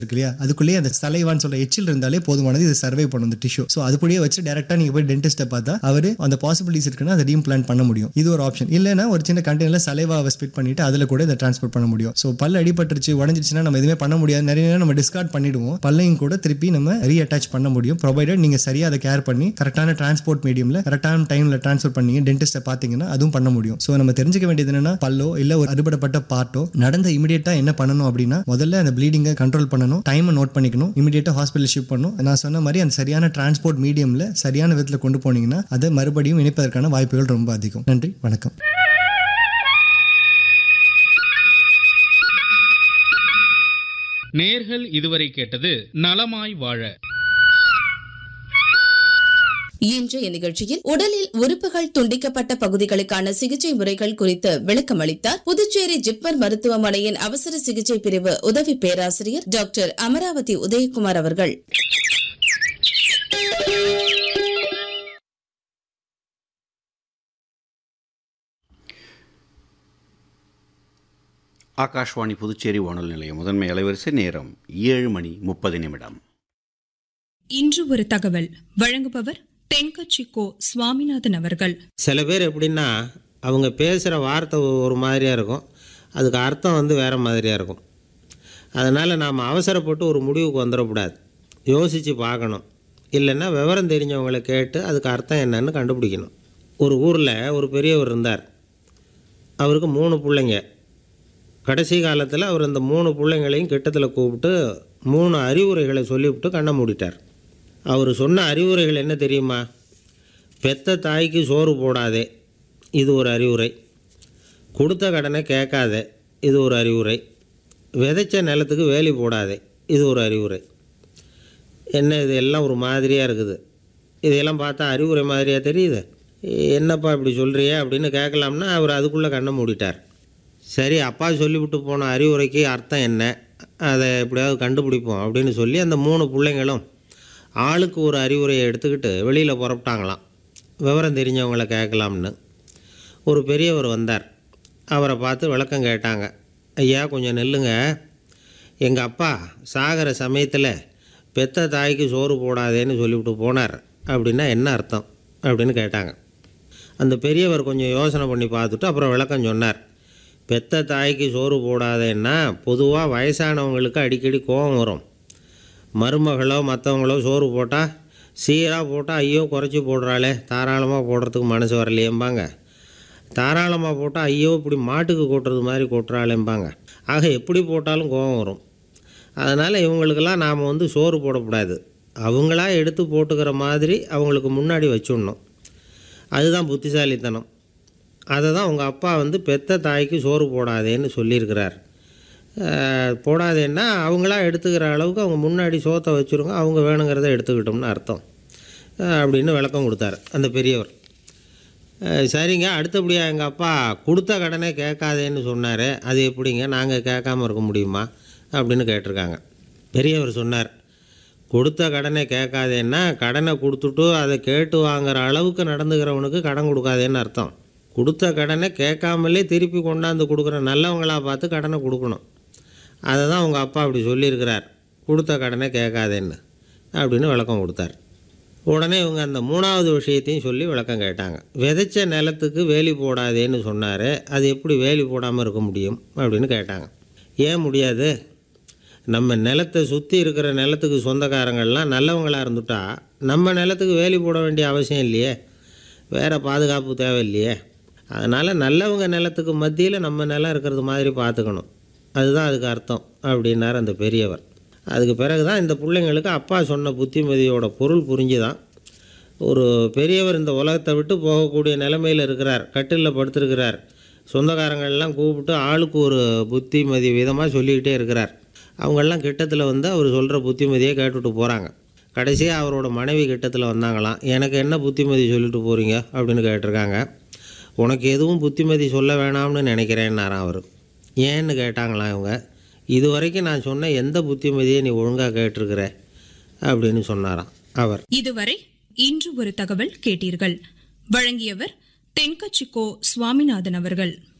இருக்கு இல்லையா அதுக்குள்ளேயே அந்த சலைவான்னு சொல்ற எச்சில் இருந்தாலே போதுமானது இது சர்வை பண்ணும் இந்த டிஷ்யூ ஸோ அதுக்குள்ளேயே வச்சு டேரக்டா நீங்க போய் டென்டிஸ்ட்டை பார்த்தா அவர் அந்த பாசிபிலிட்டிஸ் இருக்குன்னா அதை ரீம்ப்ளான்ட் பண்ண முடியும் இது ஒரு ஆப்ஷன் இல்லைன்னா ஒரு சின்ன கண்டெய்னர்ல சலைவாவை ஸ்பிட் பண்ணிட்டு அதில் கூட இதை டிரான்ஸ்போர்ட் பண்ண முடியும் ஸோ பல் அடிபட்டுருச்சு உடஞ்சிருச்சுன்னா நம்ம எதுவுமே பண்ண முடியாது நிறைய நேரம் நம்ம டிஸ்கார்ட் பண்ணிடுவோம் பல்லையும் கூட திருப்பி நம்ம ரீஅட்டாச் பண்ண முடியும் ப்ரொவைடட் நீங்க சரியா அதை கேர் பண்ணி கரெக்டான டிரான்ஸ்போர்ட் மீடியம்ல கரெக்டான டைம்ல ட்ரான்ஸ்ஃபர் பண்ணி டென்டிஸ்ட்டை பார்த்தீங்கன்னா அதுவும் பண்ண முடியும் ஸோ நம்ம தெரிஞ்சுக்க வேண்டியது என்னன்னா பல்லோ இல்ல ஒரு அறுபடப்பட்ட பார்ட்டோ நடந்த இமீடியட்டா என்ன பண்ணணும் அப்படின்னா முதல்ல அந்த ப்ளீடிங்கை கண்ட்ரோல் பண்ணணும் டைமை நோட் பண்ணிக்கணும் இமீடியட்டா ஹாஸ்பிட்டல் ஷிஃப்ட் பண்ணணும் நான் சொன்ன மாதிரி அந்த சரியான டிரான்ஸ்போர்ட் மீடியம்ல சரியான விதத்தில் கொண்டு போனீங்கன்னா அதை மறுபடியும் இணைப்பதற்கான வாய்ப்புகள் ரொம்ப அதிகம் நன்றி வணக்கம் நேர்கள் இதுவரை கேட்டது நலமாய் வாழ இன்றைய நிகழ்ச்சியில் உடலில் உறுப்புகள் துண்டிக்கப்பட்ட பகுதிகளுக்கான சிகிச்சை முறைகள் குறித்து விளக்கம் அளித்தார் புதுச்சேரி ஜிப்மர் மருத்துவமனையின் அவசர சிகிச்சை பிரிவு உதவி பேராசிரியர் டாக்டர் அமராவதி உதயகுமார் அவர்கள் ஆகாஷ்வாணி புதுச்சேரி வானொலி நிலையம் முதன்மை அலைவரிசை நேரம் ஏழு மணி முப்பது நிமிடம் இன்று ஒரு தகவல் வழங்குபவர் தென்கட்சி கோ சுவாமிநாதன் அவர்கள் சில பேர் எப்படின்னா அவங்க பேசுகிற வார்த்தை ஒரு மாதிரியாக இருக்கும் அதுக்கு அர்த்தம் வந்து வேறு மாதிரியாக இருக்கும் அதனால் நாம் அவசரப்பட்டு ஒரு முடிவுக்கு வந்துடக்கூடாது யோசித்து பார்க்கணும் இல்லைன்னா விவரம் தெரிஞ்சவங்களை கேட்டு அதுக்கு அர்த்தம் என்னன்னு கண்டுபிடிக்கணும் ஒரு ஊரில் ஒரு பெரியவர் இருந்தார் அவருக்கு மூணு பிள்ளைங்க கடைசி காலத்தில் அவர் அந்த மூணு பிள்ளைங்களையும் கிட்டத்தில் கூப்பிட்டு மூணு அறிவுரைகளை சொல்லிவிட்டு கண்ணை மூடிட்டார் அவர் சொன்ன அறிவுரைகள் என்ன தெரியுமா பெத்த தாய்க்கு சோறு போடாதே இது ஒரு அறிவுரை கொடுத்த கடனை கேட்காதே இது ஒரு அறிவுரை விதைச்ச நிலத்துக்கு வேலி போடாதே இது ஒரு அறிவுரை என்ன இது எல்லாம் ஒரு மாதிரியாக இருக்குது இதையெல்லாம் பார்த்தா அறிவுரை மாதிரியாக தெரியுது என்னப்பா இப்படி சொல்கிறியே அப்படின்னு கேட்கலாம்னா அவர் அதுக்குள்ளே கண்ணை மூடிட்டார் சரி அப்பா சொல்லிவிட்டு போன அறிவுரைக்கு அர்த்தம் என்ன அதை எப்படியாவது கண்டுபிடிப்போம் அப்படின்னு சொல்லி அந்த மூணு பிள்ளைங்களும் ஆளுக்கு ஒரு அறிவுரையை எடுத்துக்கிட்டு வெளியில் புறப்பட்டாங்களாம் விவரம் தெரிஞ்சவங்கள கேட்கலாம்னு ஒரு பெரியவர் வந்தார் அவரை பார்த்து விளக்கம் கேட்டாங்க ஐயா கொஞ்சம் நெல்லுங்க எங்கள் அப்பா சாகிற சமயத்தில் பெத்த தாய்க்கு சோறு போடாதேன்னு சொல்லிவிட்டு போனார் அப்படின்னா என்ன அர்த்தம் அப்படின்னு கேட்டாங்க அந்த பெரியவர் கொஞ்சம் யோசனை பண்ணி பார்த்துட்டு அப்புறம் விளக்கம் சொன்னார் பெத்த தாய்க்கு சோறு போடாதேன்னா பொதுவாக வயசானவங்களுக்கு அடிக்கடி கோபம் வரும் மருமகளோ மற்றவங்களோ சோறு போட்டால் சீராக போட்டால் ஐயோ குறைச்சி போடுறாளே தாராளமாக போடுறதுக்கு மனசு வரலையேம்பாங்க தாராளமாக போட்டால் ஐயோ இப்படி மாட்டுக்கு கொட்டுறது மாதிரி கொட்டுறாளேம்பாங்க ஆக எப்படி போட்டாலும் கோபம் வரும் அதனால் இவங்களுக்கெல்லாம் நாம் வந்து சோறு போடக்கூடாது அவங்களா எடுத்து போட்டுக்கிற மாதிரி அவங்களுக்கு முன்னாடி வச்சுடணும் அதுதான் புத்திசாலித்தனம் அதை தான் உங்கள் அப்பா வந்து பெத்த தாய்க்கு சோறு போடாதேன்னு சொல்லியிருக்கிறார் அஹ், போடாதேன்னா அவங்களா எடுத்துக்கிற அளவுக்கு அவங்க முன்னாடி சோத்தை வச்சுருங்க அவங்க வேணுங்கிறத எடுத்துக்கிட்டோம்னு அர்த்தம் அஹ், அப்படின்னு விளக்கம் கொடுத்தாரு அந்த பெரியவர் அஹ், சரிங்க அடுத்தபடியாக எங்கள் அப்பா கொடுத்த கடனே கேட்காதேன்னு சொன்னார் அது எப்படிங்க நாங்கள் கேட்காம இருக்க முடியுமா அப்படின்னு கேட்டிருக்காங்க பெரியவர் சொன்னார் கொடுத்த கடனை கேட்காதேன்னா கடனை கொடுத்துட்டு அதை கேட்டு வாங்குற அளவுக்கு நடந்துக்கிறவனுக்கு கடன் கொடுக்காதேன்னு அர்த்தம் கொடுத்த கடனை கேட்காமலே திருப்பி கொண்டாந்து கொடுக்குற நல்லவங்களாக பார்த்து கடனை கொடுக்கணும் அதை தான் உங்கள் அப்பா அப்படி சொல்லியிருக்கிறார் கொடுத்த கடனை கேட்காதேன்னு அப்படின்னு விளக்கம் கொடுத்தார் உடனே இவங்க அந்த மூணாவது விஷயத்தையும் சொல்லி விளக்கம் கேட்டாங்க விதைச்ச நிலத்துக்கு வேலி போடாதேன்னு சொன்னார் அது எப்படி வேலி போடாமல் இருக்க முடியும் அப்படின்னு கேட்டாங்க ஏன் முடியாது நம்ம நிலத்தை சுற்றி இருக்கிற நிலத்துக்கு சொந்தக்காரங்கள்லாம் நல்லவங்களாக இருந்துட்டா நம்ம நிலத்துக்கு வேலி போட வேண்டிய அவசியம் இல்லையே வேறு பாதுகாப்பு தேவையில்லையே அதனால் நல்லவங்க நிலத்துக்கு மத்தியில் நம்ம நிலம் இருக்கிறது மாதிரி பார்த்துக்கணும் அதுதான் அதுக்கு அர்த்தம் அப்படின்னார் அந்த பெரியவர் அதுக்கு பிறகு தான் இந்த பிள்ளைங்களுக்கு அப்பா சொன்ன புத்திமதியோட பொருள் புரிஞ்சுதான் ஒரு பெரியவர் இந்த உலகத்தை விட்டு போகக்கூடிய நிலைமையில் இருக்கிறார் கட்டிலில் படுத்திருக்கிறார் சொந்தக்காரங்கள்லாம் கூப்பிட்டு ஆளுக்கு ஒரு புத்திமதி விதமாக சொல்லிக்கிட்டே இருக்கிறார் அவங்கெல்லாம் கிட்டத்தில் வந்து அவர் சொல்கிற புத்திமதியை கேட்டுட்டு போகிறாங்க கடைசியாக அவரோட மனைவி கிட்டத்தில் வந்தாங்களாம் எனக்கு என்ன புத்திமதி சொல்லிட்டு போகிறீங்க அப்படின்னு கேட்டிருக்காங்க உனக்கு எதுவும் புத்திமதி சொல்ல வேணாம்னு நினைக்கிறேன்னாராம் அவர் ஏன்னு கேட்டாங்களாம் இவங்க இது வரைக்கும் நான் சொன்ன எந்த புத்திமதியை நீ ஒழுங்காக கேட்டிருக்கிற அப்படின்னு சொன்னாராம் அவர் இதுவரை இன்று ஒரு தகவல் கேட்டீர்கள் வழங்கியவர் தென்கட்சி கோ சுவாமிநாதன் அவர்கள்